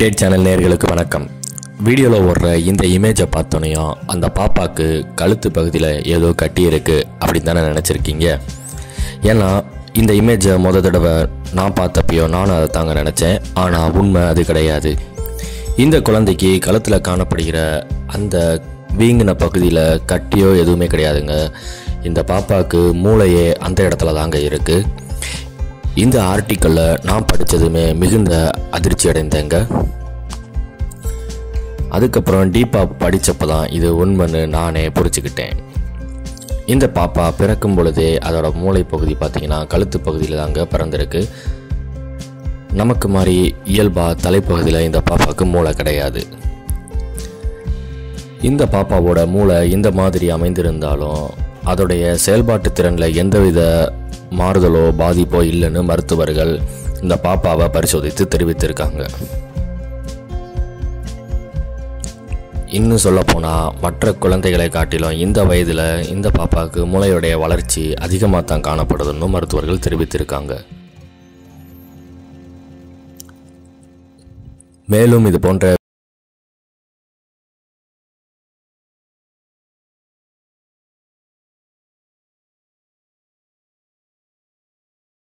update channel நேயர்களுக்கு வணக்கம் வீடியோவில் ஓடுற இந்த இமேஜை பார்த்தோன்னையும் அந்த பாப்பாக்கு கழுத்து பகுதியில் ஏதோ கட்டி இருக்கு அப்படின்னு தானே நினச்சிருக்கீங்க ஏன்னா இந்த இமேஜை முத தடவை நான் பார்த்தப்பையோ நானும் அதை தாங்க நினச்சேன் ஆனால் உண்மை அது கிடையாது இந்த குழந்தைக்கு கழுத்தில் காணப்படுகிற அந்த வீங்கின பகுதியில் கட்டியோ எதுவுமே கிடையாதுங்க இந்த பாப்பாவுக்கு மூளையே அந்த இடத்துல தாங்க இருக்குது இந்த ஆர்டிக்கலில் நான் படித்ததுமே மிகுந்த அதிர்ச்சி அடைந்தேங்க அதுக்கப்புறம் டீப்பாக படித்தப்போ தான் இது உண்மைன்னு நானே புரிச்சுக்கிட்டேன் இந்த பாப்பா பிறக்கும் பொழுதே அதோட மூளை பகுதி பார்த்தீங்கன்னா கழுத்து பகுதியில் தாங்க பிறந்திருக்கு நமக்கு மாதிரி இயல்பாக தலைப்பகுதியில் இந்த பாப்பாவுக்கு மூளை கிடையாது இந்த பாப்பாவோட மூளை இந்த மாதிரி அமைந்திருந்தாலும் அதோடைய செயல்பாட்டு திறனில் எந்தவித மாறுதலோ பாதிப்போ இல்லைன்னு மருத்துவர்கள் இந்த பாப்பாவை பரிசோதித்து தெரிவித்திருக்காங்க இன்னும் சொல்லப்போனால் மற்ற குழந்தைகளை காட்டிலும் இந்த வயதில் இந்த பாப்பாவுக்கு மூளையுடைய வளர்ச்சி அதிகமாக தான் காணப்படுதுன்னு மருத்துவர்கள் தெரிவித்திருக்காங்க மேலும் இது போன்ற